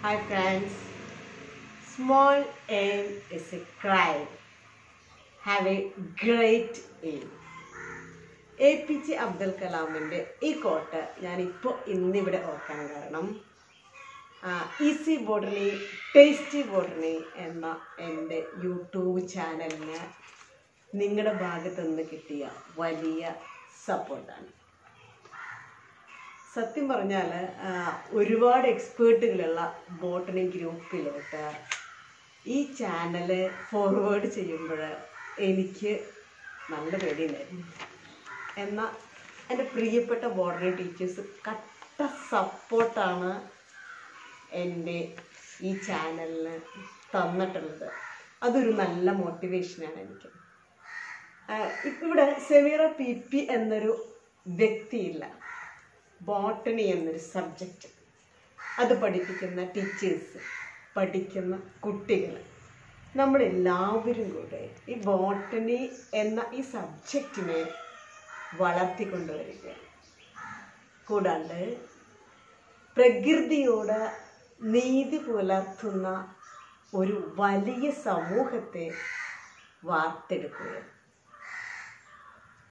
Hi friends. Small aim is a crime. Have a great aim. A P J Abdul കലാമിൻ്റെ ഈ quote ഞാനിപ്പോൾ ഇന്നിവിടെ ഓർക്കാൻ കാരണം ഈസി ബോർഡറി ടേസ്റ്റി ബോർഡറി എന്ന എൻ്റെ യൂട്യൂബ് ചാനലിന് നിങ്ങളുടെ ഭാഗത്തു നിന്ന് കിട്ടിയ വലിയ സപ്പോർട്ടാണ് സത്യം പറഞ്ഞാൽ ഒരുപാട് എക്സ്പേർട്ടുകളുള്ള ബോട്ടണി ഗ്രൂപ്പിലോട്ട് ഈ ചാനൽ ഫോർവേഡ് ചെയ്യുമ്പോൾ എനിക്ക് നല്ല പേടിയുണ്ടായിരുന്നു എന്നാൽ എൻ്റെ പ്രിയപ്പെട്ട ബോട്ടണി ടീച്ചേഴ്സ് കട്ട സപ്പോർട്ടാണ് എൻ്റെ ഈ ചാനലിന് തന്നിട്ടുള്ളത് അതൊരു നല്ല മോട്ടിവേഷനാണ് എനിക്ക് ഇപ്പം ഇവിടെ സെമീറ പി പി എന്നൊരു വ്യക്തിയില്ല ബോട്ടണി എന്നൊരു സബ്ജക്റ്റ് അത് പഠിപ്പിക്കുന്ന ടീച്ചേഴ്സ് പഠിക്കുന്ന കുട്ടികൾ നമ്മളെല്ലാവരും കൂടെ ഈ ബോട്ടണി എന്ന ഈ സബ്ജക്റ്റിനെ വളർത്തിക്കൊണ്ടുവരിക കൂടാണ്ട് പ്രകൃതിയോട് നീതി പുലർത്തുന്ന ഒരു വലിയ സമൂഹത്തെ വാർത്തെടുക്കുക